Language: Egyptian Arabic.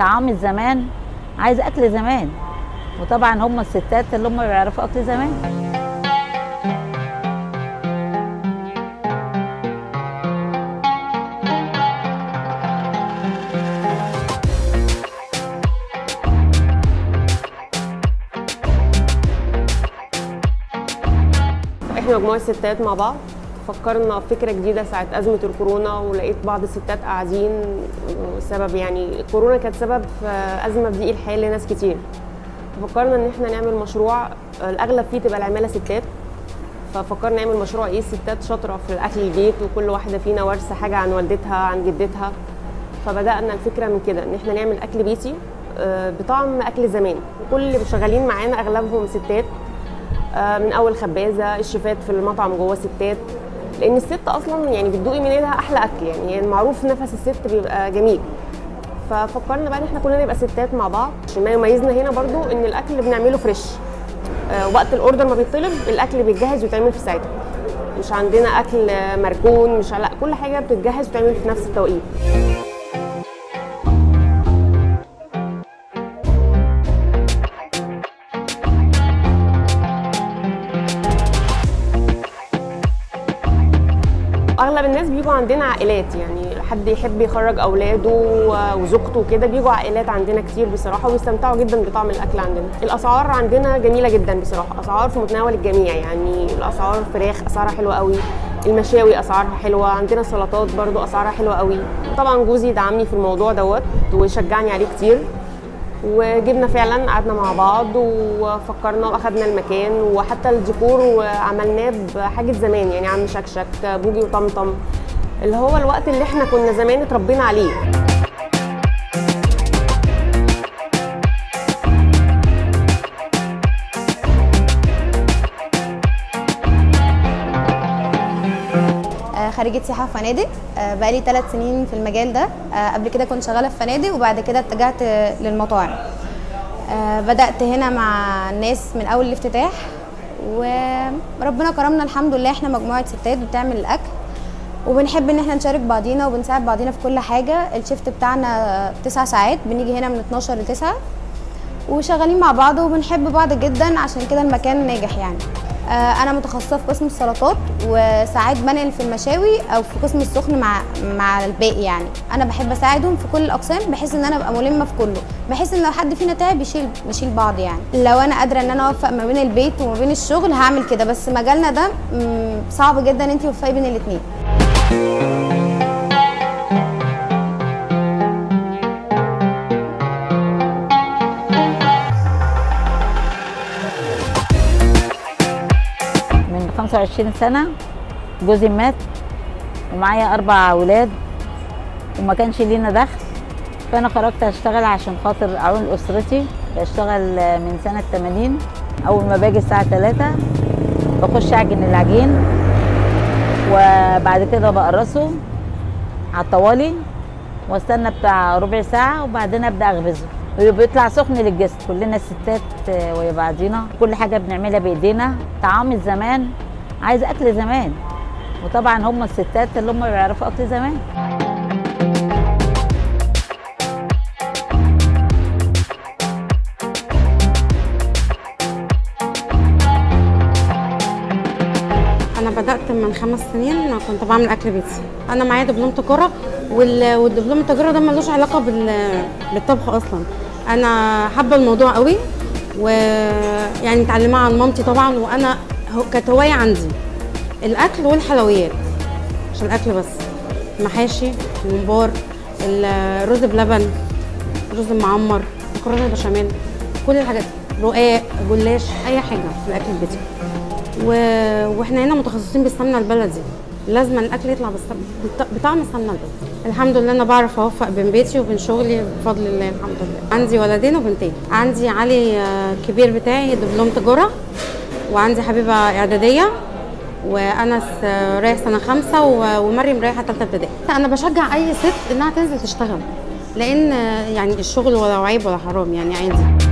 طعام الزمان عايز اكل زمان وطبعا هم الستات اللي هم بيعرفوا اكل زمان احنا مجموعه ستات مع بعض فكرنا في فكره جديده ساعه ازمه الكورونا ولقيت بعض الستات قاعدين وسبب يعني الكورونا كانت سبب في ازمه في ضيق الحياه لناس كتير ففكرنا ان احنا نعمل مشروع الاغلب فيه تبقى العماله ستات ففكرنا نعمل مشروع ايه ستات شاطره في الاكل البيت وكل واحده فينا وارثه حاجه عن والدتها عن جدتها فبدانا الفكره من كده ان احنا نعمل اكل بيتي آه، بطعم اكل زمان وكل اللي شغالين معانا اغلبهم ستات آه، من اول خبازه الشيفات في المطعم جوه ستات لان الست اصلا يعني بتدوقي من ايدها احلى اكل يعني المعروف نفس الست بيبقى جميل ففكرنا بقى ان احنا كلنا نبقى ستات مع بعض عشان ما يميزنا هنا برضو ان الاكل اللي بنعمله فريش آه، وقت الاوردر ما بيطلب الاكل بيتجهز ويتعمل في ساعتها مش عندنا اكل مركون مش لا كل حاجه بتتجهز وتتعمل في نفس التوقيت اغلب الناس بيجوا عندنا عائلات يعني حد يحب يخرج اولاده وزوجته وكده بيجوا عائلات عندنا كتير بصراحه ويستمتعوا جدا بطعم الاكل عندنا الاسعار عندنا جميله جدا بصراحه اسعار في متناول الجميع يعني الاسعار فراخ اسعارها حلوه قوي المشاوي اسعارها حلوه عندنا سلطات برضو اسعارها حلوه قوي طبعا جوزي دعمني في الموضوع دوت وشجعني عليه كتير وجبنا فعلا قعدنا مع بعض وفكرنا واخدنا المكان وحتى الديكور عملناه بحاجه زمان يعني عم شكشك بوجي وطمطم اللي هو الوقت اللي احنا كنا زمان اتربينا عليه آه، خريجة سياحة وفنادق آه، بقالي ثلاث سنين في المجال ده آه، قبل كده كنت شغالة في فنادق وبعد كده اتجهت آه، للمطاعم آه، بدأت هنا مع الناس من أول الافتتاح وربنا كرمنا الحمد لله احنا مجموعة ستات بتعمل الأكل وبنحب ان احنا نشارك بعضينا وبنساعد بعضينا في كل حاجة الشيفت بتاعنا تسع ساعات بنيجي هنا من 12 ل 9 وشغالين مع بعض وبنحب بعض جدا عشان كده المكان ناجح يعني آه، انا متخصصه في قسم السلطات وساعات بنقل في المشاوي او في قسم السخن مع مع الباقي يعني انا بحب اساعدهم في كل الاقسام بحيث ان انا ابقى ملمه في كله بحيث ان لو حد فينا تعب يشيل نشيل بعض يعني لو انا قادره ان انا اوفق ما بين البيت وما بين الشغل هعمل كده بس مجالنا ده مم، صعب جدا انت توفقي بين الاثنين من 25 سنه جوزي مات ومعايا اربع اولاد وما كانش لينا دخل فانا خرجت اشتغل عشان خاطر اعون اسرتي بشتغل من سنه 80 اول ما باجي الساعه 3 بخش اعجن العجين وبعد كده بقرصه على الطوالي واستنى بتاع ربع ساعه وبعدين ابدا اخبزه بيطلع سخن للجسم كلنا الستات آه، ويا بعضينا كل حاجه بنعملها بايدينا طعام الزمان عايز اكل زمان وطبعا هم الستات اللي هم بيعرفوا اكل زمان انا بدات من خمس سنين كنت بعمل اكل بيتي انا معايا دبلوم تجاره وال- والدبلوم التجاره ده ملوش علاقه بال- بالطبخ اصلا انا حابه الموضوع قوي ويعني متعلمه عن مامتي طبعا وانا هو- كانت هوايه عندي الاكل والحلويات مش الاكل بس محاشي الممبار الرز بلبن رز معمر مكرونه بشاميل كل الحاجات دي. رقاق جلاش اي حاجه في الاكل البيتي و... واحنا هنا متخصصين بالسمنه البلدي لازم الاكل يطلع بالسم... بط- بطعم السمنه البلدي الحمد لله انا بعرف اوفق بين بيتي وبين شغلي بفضل الله الحمد لله عندي ولدين وبنتين عندي علي آه، الكبير بتاعي دبلوم تجاره وعندي حبيبه اعداديه وانس آه، رايح سنه خمسه و- ومريم رايحه ثالثه ابتدائي انا بشجع اي ست انها تنزل تشتغل لان آه، يعني الشغل ولا عيب ولا حرام يعني عادي